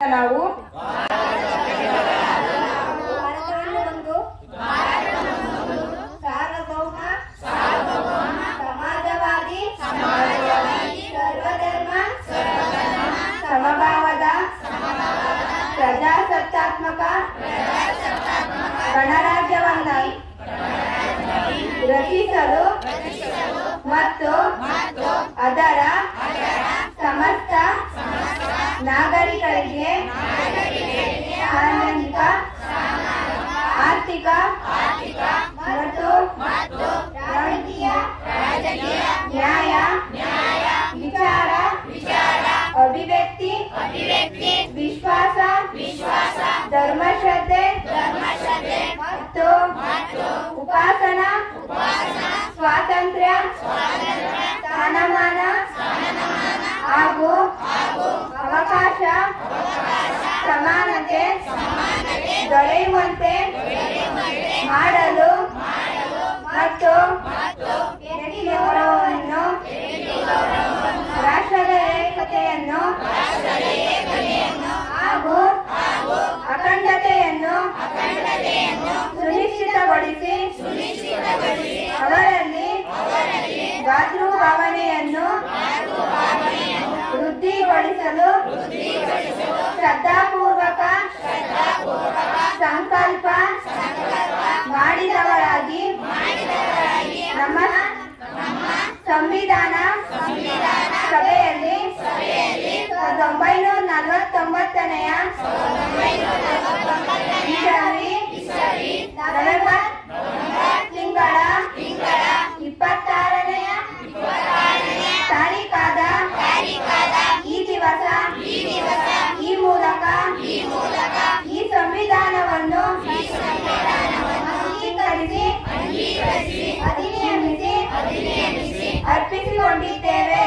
ನಾವು ಭಾರತವನ್ನು ಒಂದು ಸಾರ್ವಭೌಮ ಸಮಾಜವಾದಿ ಸರ್ವಧರ್ಮ ಸಮಭಾವದ ಪ್ರಜಾಸತ್ತಾತ್ಮಕ ಗಣರಾಜ್ಯವನ್ನ ರಚಿಸಲು ಮತ್ತು ಅದರ ಸಮಸ್ತ ನಾಗರಿಕರಿಗೆ ಸಾಮಾಜಿಕ ಆರ್ಥಿಕ ಮತ್ತು ರಾಜಕೀಯ ನ್ಯಾಯ ವಿಚಾರ ಅಭಿವ್ಯಕ್ತಿ ವಿಶ್ವಾಸ ಧರ್ಮಶ್ರದ್ಧೆ ಮತ್ತು ಉಪಾಸನಾ ಸ್ವಾತಂತ್ರ್ಯ ಸ್ಥಾನಮಾನ ಹಾಗೂ ಅವಕಾಶ ಸಮಾನತೆ ದೊರೆಯುವಂತೆ ಮಾಡಲು ಮತ್ತು ವ್ಯಕ್ತಿ ಗೌರವವನ್ನು ರಾಷ್ಟ್ರದ ಏಕತೆಯನ್ನು ಹಾಗೂ ಅಖಂಡತೆಯನ್ನು ಸುನಿಶ್ಚಿತಗೊಳಿಸಿ ಅವರಲ್ಲಿ ಭಾವನೆಯನ್ನು ವೃದ್ಧಿಗೊಳಿಸಲು ಶ್ರದ್ಧಾಪೂರ್ವಕ ಸಂಕಲ್ಪ ಮಾಡಿದವರಾಗಿ ನಮ್ಮ ಸಂವಿಧಾನ ಸಭೆಯಲ್ಲಿ ಸಾವಿರದ ಒಂಬೈನೂರ ನಲವತ್ತೊಂಬತ್ತನೆಯ ಇಸವಿ ನವೆಂಬರ್ ತಿಂಗಳ ಇಪ್ಪತ್ತಾರನೆಯ ತಾರೀಕಾದ ಈ ದಿವಸ ಈ ಮೂಲಕ ಈ ಸಂವಿಧಾನವನ್ನು ಅಂಗೀಕರಿಸಿ ಅಧಿನಿಯಮಿಸಿ ಅರ್ಪಿಸಿಕೊಂಡಿದ್ದೇವೆ